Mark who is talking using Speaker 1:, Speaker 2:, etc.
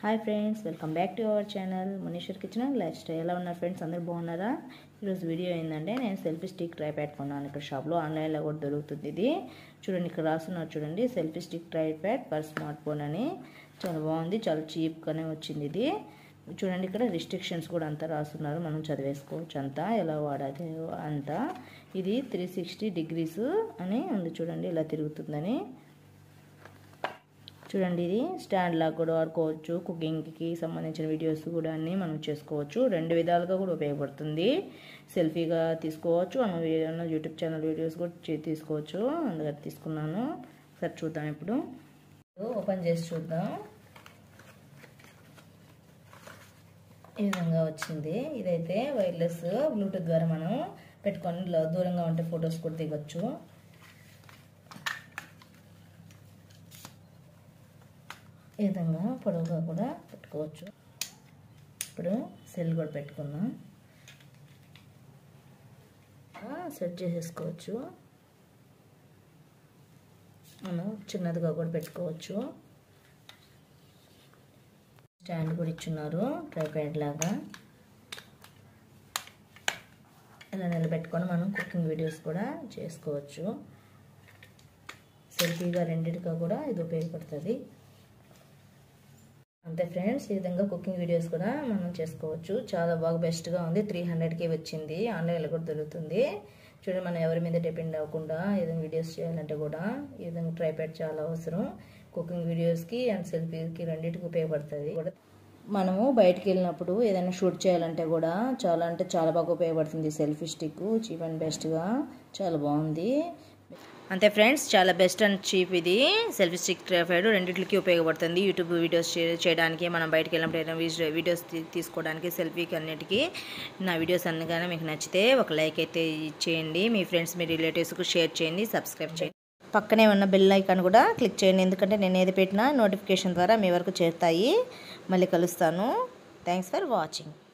Speaker 1: hi friends welcome back to our channel Manishwar kitchen lifestyle ఎలా ఉన్నారు friends అందరు బాగున్నారా ఈరోజు వీడియో ఏంటంటే నేను సెల్ఫీ స్టిక్ ట్రై ప్యాడ్ కొన్నాను ఇక్కడ షాప్లో ఆన్లైన్లో కూడా దొరుకుతుంది ఇది చూడండి ఇక్కడ రాస్తున్నారు చూడండి selfie stick tripod for smartphone అని చాలా బాగుంది చాలా చీప్గానే వచ్చింది ఇది చూడండి ఇక్కడ రిస్ట్రిక్షన్స్ కూడా అంతా రాస్తున్నారు మనం చదివేసుకోవచ్చు అంతా ఎలా వాడాలి అంతా ఇది త్రీ సిక్స్టీ డిగ్రీస్ అని ఉంది చూడండి ఇలా తిరుగుతుందని చూడండి ఇది స్టాండ్ లాగా కూడా వాడుకోవచ్చు కుకింగ్కి సంబంధించిన వీడియోస్ కూడా అన్నీ మనం చేసుకోవచ్చు రెండు విధాలుగా కూడా ఉపయోగపడుతుంది సెల్ఫీగా తీసుకోవచ్చు మనం ఏదైనా యూట్యూబ్ ఛానల్ వీడియోస్ కూడా తీసుకోవచ్చు అందుకని తీసుకున్నాను ఒకసారి చూద్దాం ఇప్పుడు ఓపెన్ చేసి చూద్దాం ఈ విధంగా వచ్చింది ఇదైతే వైర్లెస్ బ్లూటూత్ ద్వారా మనం పెట్టుకొని దూరంగా ఉంటే ఫొటోస్ కూడా దిగొచ్చు ఈ విధంగా పొడవుగా కూడా పెట్టుకోవచ్చు ఇప్పుడు సెల్ కూడా పెట్టుకుందాం సెట్ చేసేసుకోవచ్చు మనం చిన్నదిగా కూడా పెట్టుకోవచ్చు స్టాండ్ కూడా ఇచ్చున్నారు ట్రైప్యాడ్ లాగా ఇలా నిలబెట్టుకొని మనం కుకింగ్ వీడియోస్ కూడా చేసుకోవచ్చు సెల్ఫీగా రెండింటిగా కూడా ఇది ఉపయోగపడుతుంది అంతే ఫ్రెండ్స్ ఈ విధంగా కుకింగ్ వీడియోస్ కూడా మనం చేసుకోవచ్చు చాలా బాగా బెస్ట్గా ఉంది త్రీ హండ్రెడ్కి వచ్చింది ఆన్లైన్లో కూడా దొరుకుతుంది చూడండి మనం ఎవరి మీద డిపెండ్ అవ్వకుండా ఏదైనా వీడియోస్ చేయాలంటే కూడా ఈ విధంగా ట్రైప్యాడ్ చాలా అవసరం కుకింగ్ వీడియోస్కి అండ్ సెల్ఫీకి రెండింటికి ఉపయోగపడుతుంది కూడా మనము బయటికి వెళ్ళినప్పుడు ఏదైనా షూట్ చేయాలంటే కూడా చాలా అంటే చాలా బాగా ఉపయోగపడుతుంది సెల్ఫీ స్టిక్ చీప్ అండ్ బెస్ట్గా చాలా బాగుంది అంతే ఫ్రెండ్స్ చాలా బెస్ట్ అండ్ చీప్ ఇది సెల్ఫీ స్టిక్ ట్రైఫైడ్ రెండింటికి ఉపయోగపడుతుంది యూట్యూబ్ వీడియోస్ చేయడానికి మనం బయటకు వెళ్ళినప్పుడు ఏదైనా వీడియోస్ తీసుకోవడానికి సెల్ఫీకి అన్నిటికీ నా వీడియోస్ అన్ని కానీ మీకు నచ్చితే ఒక లైక్ అయితే ఇచ్చేయండి మీ ఫ్రెండ్స్ మీ రిలేటివ్స్కి షేర్ చేయండి సబ్స్క్రైబ్ చేయండి పక్కనే ఉన్న బెల్ ఐకాన్ కూడా క్లిక్ చేయండి ఎందుకంటే నేను ఏది పెట్టినా నోటిఫికేషన్ ద్వారా మీ వరకు చేరుతాయి మళ్ళీ కలుస్తాను థ్యాంక్స్ ఫర్ వాచింగ్